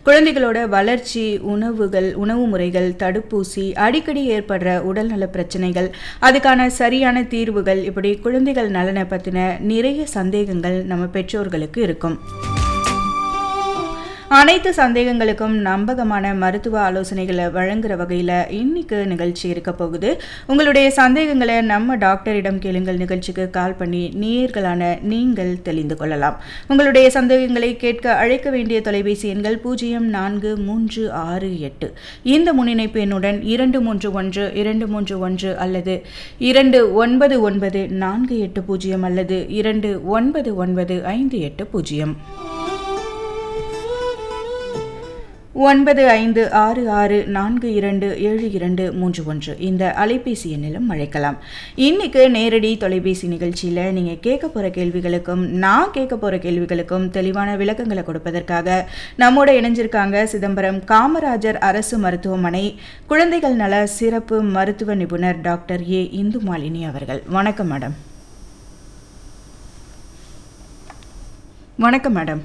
குழந்தைகளோட வளர்ச்சி உணவுகள் உணவு முறைகள் தடுப்பூசி அடிக்கடி ஏற்படுற உடல்நல பிரச்சனைகள் அதுக்கான சரியான தீர்வுகள் இப்படி குழந்தைகள் நலனை பற்றின நிறைய சந்தேகங்கள் நம்ம பெற்றோர்களுக்கு இருக்கும் அனைத்து சந்தேகங்களுக்கும் நம்பகமான மருத்துவ ஆலோசனைகளை வழங்குற வகையில் இன்னைக்கு நிகழ்ச்சி இருக்க போகுது உங்களுடைய சந்தேகங்களை நம்ம டாக்டரிடம் கேளுங்கள் நிகழ்ச்சிக்கு கால் பண்ணி நேயர்களான நீங்கள் தெளிந்து கொள்ளலாம் உங்களுடைய சந்தேகங்களை கேட்க அழைக்க வேண்டிய தொலைபேசி எண்கள் பூஜ்ஜியம் நான்கு மூன்று ஆறு எட்டு இந்த முன்னிணைப்பு எண்ணுடன் இரண்டு மூன்று ஒன்று இரண்டு மூன்று ஒன்று அல்லது இரண்டு ஒன்பது ஒன்பது நான்கு எட்டு பூஜ்ஜியம் அல்லது இரண்டு ஒன்பது ஒன்பது ஐந்து எட்டு பூஜ்ஜியம் ஒன்பது ஐந்து ஆறு ஆறு நான்கு இரண்டு ஏழு இரண்டு மூன்று ஒன்று இந்த அலைபேசி எண்ணிலும் அழைக்கலாம் இன்னைக்கு நேரடி தொலைபேசி நிகழ்ச்சியில் நீங்கள் கேட்க போகிற கேள்விகளுக்கும் நான் கேட்க போகிற கேள்விகளுக்கும் தெளிவான விளக்கங்களை கொடுப்பதற்காக நம்மோட இணைஞ்சிருக்காங்க சிதம்பரம் காமராஜர் அரசு மருத்துவமனை குழந்தைகள் நல சிறப்பு மருத்துவ நிபுணர் டாக்டர் ஏ இந்து மாலினி அவர்கள் வணக்கம் மேடம் வணக்கம் மேடம்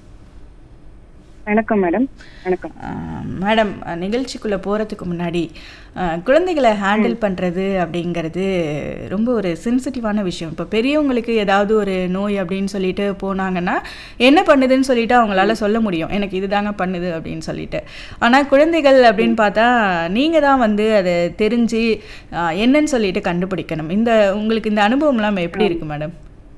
வணக்கம் மேடம் வணக்கம் ஆஹ் மேடம் நிகழ்ச்சிக்குள்ளே போகிறதுக்கு முன்னாடி ஆஹ் குழந்தைகளை ஹேண்டில் பண்ணுறது அப்படிங்கிறது ரொம்ப ஒரு சென்சிட்டிவான விஷயம் இப்போ பெரியவங்களுக்கு ஏதாவது ஒரு நோய் அப்படின்னு சொல்லிட்டு போனாங்கன்னா என்ன பண்ணுதுன்னு சொல்லிட்டு அவங்களால சொல்ல முடியும் எனக்கு இதுதாங்க பண்ணுது அப்படின்னு சொல்லிட்டு ஆனால் குழந்தைகள் அப்படின்னு பார்த்தா நீங்கள் தான் வந்து அதை தெரிஞ்சு ஆஹ் என்னன்னு சொல்லிட்டு கண்டுபிடிக்கணும் இந்த உங்களுக்கு இந்த அனுபவம்லாம் எப்படி இருக்கு மேடம்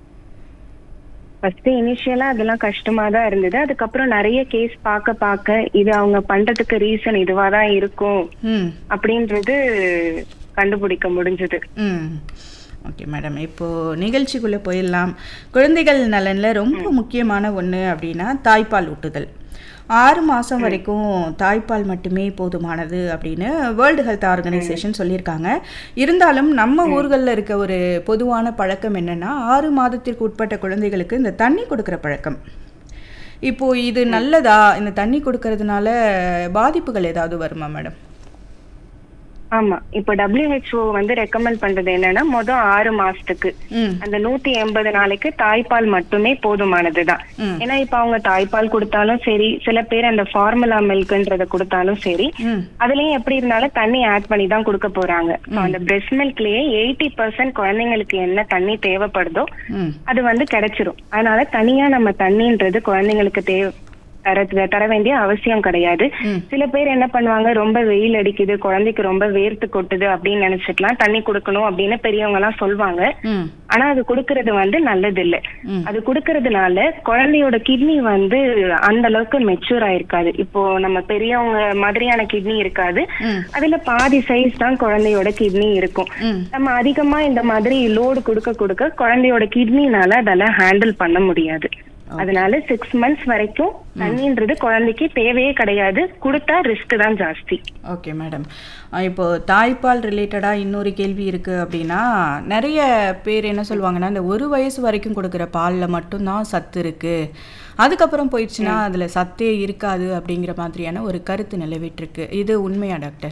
ஃபர்ஸ்ட் இனிஷியலா அதெல்லாம் கஷ்டமா தான் இருந்தது அதுக்கப்புறம் நிறைய கேஸ் பார்க்க பார்க்க இது அவங்க பண்றதுக்கு ரீசன் இதுவா தான் இருக்கும் ம் அப்படின்றது கண்டுபிடிக்க முடிஞ்சது ம் ஓகே மேடம் இப்போது நிகழ்ச்சிக்குள்ளே போயிடலாம் குழந்தைகள் நலனில் ரொம்ப முக்கியமான ஒன்று அப்படின்னா தாய்ப்பால் ஊட்டுதல் ஆறு மாதம் வரைக்கும் தாய்ப்பால் மட்டுமே போதுமானது அப்படின்னு வேர்ல்டு ஹெல்த் ஆர்கனைசேஷன் சொல்லியிருக்காங்க இருந்தாலும் நம்ம ஊர்களில் இருக்க ஒரு பொதுவான பழக்கம் என்னென்னா ஆறு மாதத்திற்கு உட்பட்ட குழந்தைகளுக்கு இந்த தண்ணி கொடுக்குற பழக்கம் இப்போ இது நல்லதா இந்த தண்ணி கொடுக்கறதுனால பாதிப்புகள் ஏதாவது வருமா மேடம் ஆமா இப்போ WHO வந்து ரெக்கமெண்ட் பண்றது என்னன்னா மொதல் ஆறு மாசத்துக்கு ம் அந்த நூத்தி எண்பது நாளைக்கு தாய்ப்பால் மட்டுமே போதுமானதுதான் ம். ஏன்னா இப்ப அவங்க தாய்ப்பால் கொடுத்தாலும் சரி சில பேர் அந்த ஃபார்முலா மில்க்ன்றத கொடுத்தாலும் சரி ம் அதுலயும் எப்படி இருந்தாலும் தண்ணி ஆட் பண்ணி தான் கொடுக்க போறாங்க So, அந்த பிரெஸ்ட் மில்க்லயே எயிட்டி பர்சன்ட் குழந்தைங்களுக்கு என்ன தண்ணி தேவைப்படுதோ ம் அது வந்து கிடைச்சிரும் அதனால தனியா நம்ம தண்ணின்றது குழந்தைங்களுக்கு தேவை தர தர வேண்டிய அவசியம் கிடையாது ம். சில பேர் என்ன பண்ணுவாங்க ரொம்ப வெயில் அடிக்குது குழந்தைக்கு ரொம்ப வேர்த்து கொட்டுது அப்படின்னு நினைச்சிட்டுலாம் தண்ணி கொடுக்கணும் அப்படின்னு பெரியவங்க எல்லாம் சொல்லுவாங்க ம் ஆனா அது கொடுக்கறது வந்து நல்லது இல்ல ம். அது கொடுக்கறதுனால குழந்தையோட கிட்னி வந்து அந்த அளவுக்கு மெச்சூர் ஆயிருக்காது இப்போ நம்ம பெரியவங்க மாதிரியான கிட்னி இருக்காது ம் அதுல பாதி சைஸ் தான் குழந்தையோட கிட்னி இருக்கும் ம் நம்ம அதிகமா இந்த மாதிரி லோடு கொடுக்க கொடுக்க குழந்தையோட கிட்னினால அதெல்லாம் ஹேண்டில் பண்ண முடியாது அதனால சிக்ஸ் மந்த்ஸ் வரைக்கும் தண்ணின்றது குழந்தைக்கு தேவையே கிடையாது கொடுத்தா ரிஸ்க் தான் ஜாஸ்தி ஓகே மேடம் இப்போ தாய்ப்பால் ரிலேட்டடாக இன்னொரு கேள்வி இருக்குது அப்படின்னா நிறைய பேர் என்ன சொல்லுவாங்கன்னா இந்த ஒரு வயசு வரைக்கும் கொடுக்குற பாலில் மட்டும்தான் சத்து இருக்குது அதுக்கப்புறம் போயிடுச்சுன்னா அதில் சத்தே இருக்காது அப்படிங்கிற மாதிரியான ஒரு கருத்து நிலவிட்டிருக்கு இது உண்மையா டாக்டர்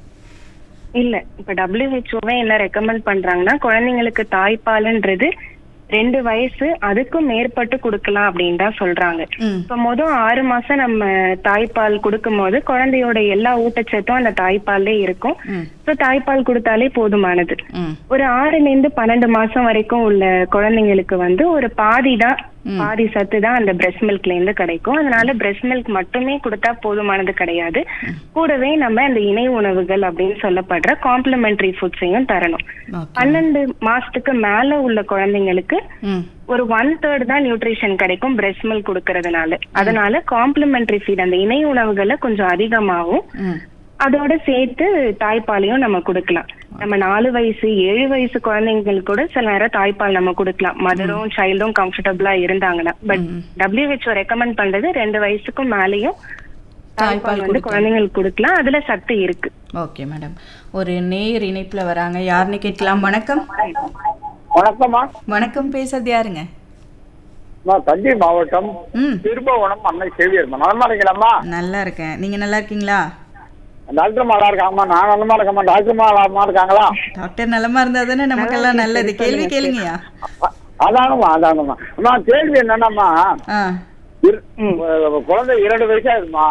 இல்ல இப்ப டபிள்யூஹெச்ஓவே என்ன ரெக்கமெண்ட் பண்றாங்கன்னா குழந்தைங்களுக்கு தாய்ப்பாலுன்றது ரெண்டு வயசு அதுக்கும் மேற்பட்டு கொடுக்கலாம் அப்படின்னு தான் சொல்றாங்க ம் இப்ப மொதல் ஆறு மாசம் நம்ம தாய்ப்பால் கொடுக்கும் போது குழந்தையோட எல்லா ஊட்டச்சத்தும் அந்த தாய்ப்பால்லே இருக்கும் ம் ஸோ தாய்ப்பால் கொடுத்தாலே போதுமானது ம் ஒரு ஆறுல இருந்து பன்னெண்டு மாசம் வரைக்கும் உள்ள குழந்தைங்களுக்கு வந்து ஒரு பாதி தான் பாதி சத்து தான் அந்த பிரெஸ்ட் மில்க்ல இருந்து கிடைக்கும் அதனால பிரெஸ்ட் மில்க் மட்டுமே கொடுத்தா போதுமானது கிடையாது கூடவே நம்ம அந்த இணை உணவுகள் அப்படின்னு சொல்லப்படுற காம்ப்ளிமெண்டரி ஃபுட்ஸையும் தரணும் ஓகே பன்னெண்டு மாசத்துக்கு மேல உள்ள குழந்தைங்களுக்கு ம் ஒரு ஒன் தேர்ட் தான் நியூட்ரிஷன் கிடைக்கும் பிரெஸ்ட் மில்க் கொடுக்கறதுனால அதனால காம்ப்ளிமெண்டரி ஃபீட் அந்த இணை உணவுகளை கொஞ்சம் அதிகமாகும் ம் அதோட சேர்த்து தாய்ப்பாலையும் நம்ம கொடுக்கலாம் நம்ம நாலு வயசு ஏழு வயசு குழந்தைங்களுக்கு கூட சில நேரம் தாய்ப்பால் நம்ம கொடுக்கலாம் மதரும் சைல்டும் கம்ஃபர்டபுளா இருந்தாங்கன்னா பட் WHO ரெக்கமெண்ட் பண்றது ரெண்டு வயசுக்கும் மேலேயும் தாய்ப்பால் வந்து குழந்தைங்களுக்கு கொடுக்கலாம் அதுல சத்து இருக்கு ஓகே மேடம் ஒரு நேயர் இணைப்பில் வராங்க யாருன்னு கேட்கலாம் வணக்கம் வணக்கம்மா வணக்கம் பேசுறது யாருங்க நான் தஞ்சை மாவட்டம் ம் திருபுவனம் அன்னை சேவியர்மா நலமா இருக்கீங்களாம்மா நல்லா இருக்கேன் நீங்கள் நல்லா இருக்கீங்களா டாக்டர் நல்லா இருக்காங்கம்மா நான் நலமா இருக்கேம்மா டாக்டர் நலமா இருக்காங்களா டாக்டர் நலமா இருந்தா தானே நமக்கெல்லாம் நல்லது கேள்வி கேளுங்கய்யா அ- அதானம்மா அதானம்மா அம்மா கேள்வி என்னன்னாம்மா ஆ இரு- குழந்தை இரண்டு வயசா இருக்குமா